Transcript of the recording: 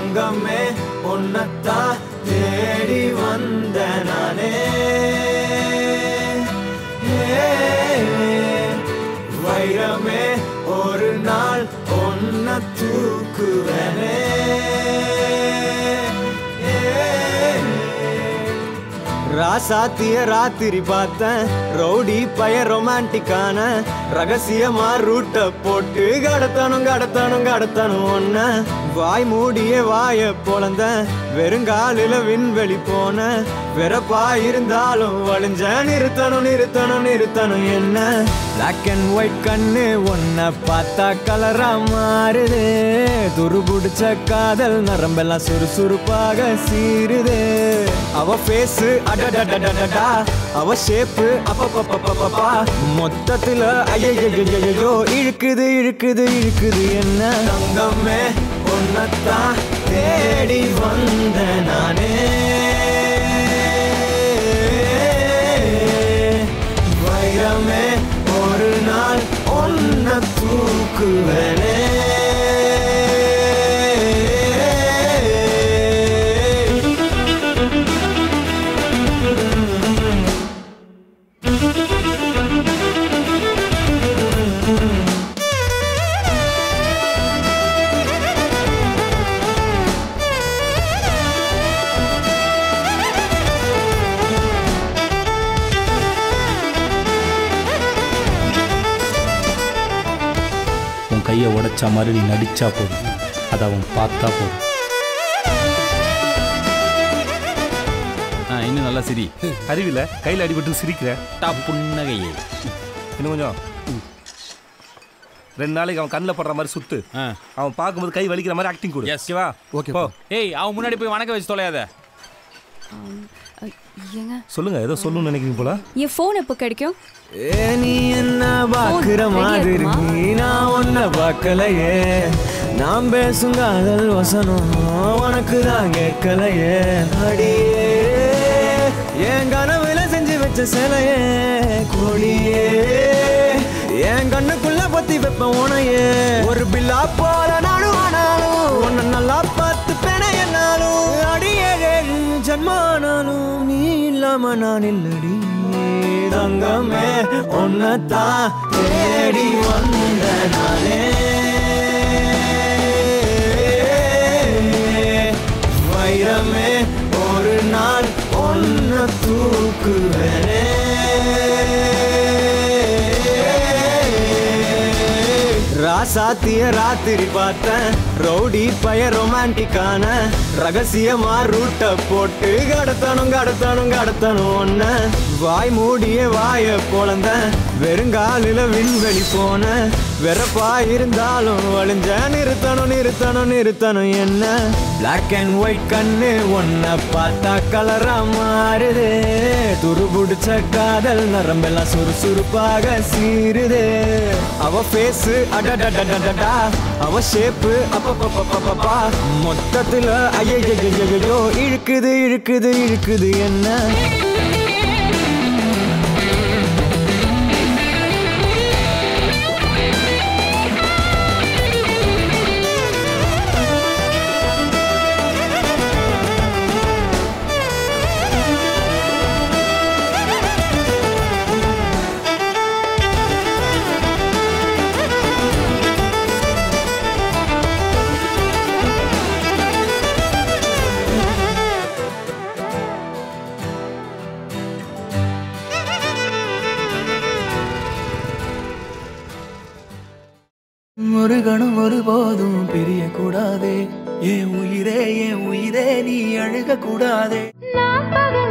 தங்கமே உன்னத்தான் தேடி வந்த நானே ஏ, வைரமே ஒரு நாள் ஒன்ன தூக்குவனே ராசாத்திய ராத்திரி பார்த்தேன் ரவுடி பய ரொமான்டிக்கான ரகசியமா ரூட்ட போட்டு கடத்தணும் கடத்தணும் கடத்தணும் ஒன்ன வாய் மூடிய வாய பொழந்த வெறுங்காலில விண்வெளி போன வெறப்பா இருந்தாலும் வழிஞ்ச நிறுத்தணும் நிறுத்தணும் நிறுத்தணும் என்ன பிளாக் அண்ட் ஒயிட் கண்ணு ஒன்ன பார்த்தா கலரா மாறுது துரு பிடிச்ச காதல் நரம்பெல்லாம் சுறுசுறுப்பாக சீருது அவ ஃபேஸ் அடடடடடடா அவ ஷேப்பு அப்பப்பப்பப்பப்பா மொத்தத்துல ஐயோ இழுக்குது இழுக்குது இழுக்குது என்ன தங்கமே உன்னத்தான் தேடி வந்த நானே வைரமே ஒரு நாள் ஒன்ன தூக்குவனே உன் கையை உடைச்ச மாதிரி நீ நடிச்சா போதும் அதை அவன் பார்த்தா போதும் ஆ இன்னும் நல்லா சிரி அறிவில கையில் அடிபட்டு சிரிக்கிற டா புன்னகையே இன்னும் கொஞ்சம் ரெண்டு நாளைக்கு அவன் கண்ணில் படுற மாதிரி சுத்து ஆ அவன் பார்க்கும்போது கை வலிக்கிற மாதிரி ஆக்டிங் கொடு Yes. ஓகேவா Okay, போ ஏய் அவன் முன்னாடி போய் வணக்கம் வச்சு தொலையாத ஏங்க சொல்லுங்க ஏதோ சொல்லணும்னு நினைக்கிறீங்க போல என் ஃபோன் எப்போ கிடைக்கும் ஏ நீ என்ன பாக்குற Phone மாதிரி ready ஆகுமா? நான் உன்ன பார்க்கலையே நான் பேசும் காதல் வசனம் உனக்கு தான் கேட்கலையே அடியே என் கனவுல செஞ்சு வச்ச சிலையே கொடியே என் கண்ணுக்குள்ள பத்தி வைப்பேன் உனையே ஒரு பில்லா போல நானும் ஆனாலும் உன்னை நல்லா பார்த்து பெண என்னாலும் அடியே ஜன்மானாலும் நீ இல்லாம நான் இல்லடி தங்கமே உன்னத்தான் தேடி வந்த நானே வைரமே ஒரு நாள் ஒன்ன தூக்குவனே ராசாத்திய ராத்திரி பார்த்தேன் ரவுடி பய ரொமான்டிக்கான ரகசியமா ரூட்ட போட்டு கடத்தணும் கடத்தணும் கடத்தணும் ஒன்ன வாய் மூடிய வாய பொழந்த வெறுங்காலில விண்வெளி போன வெறப்பா இருந்தாலும் வழிஞ்ச நிறுத்தணும் நிறுத்தணும் நிறுத்தணும் என்ன பிளாக் அண்ட் ஒயிட் கண்ணு ஒன்ன பார்த்தா கலரா மாறுது துரு பிடிச்ச காதல் நரம்பெல்லாம் சுறுசுறுப்பாக சீருது அவ ஃபேஸ் அடடடடடடா அவ ஷேப்பு அப்பப்பப்பப்பப்பா மொத்தத்துல ஐயோ இழுக்குது இழுக்குது இழுக்குது என்ன ஒரு கணம் ஒருபோதும் பிரிய கூடாதே என் உயிரே என் உயிரே நீ அழுக கூடாதே நான் பகல்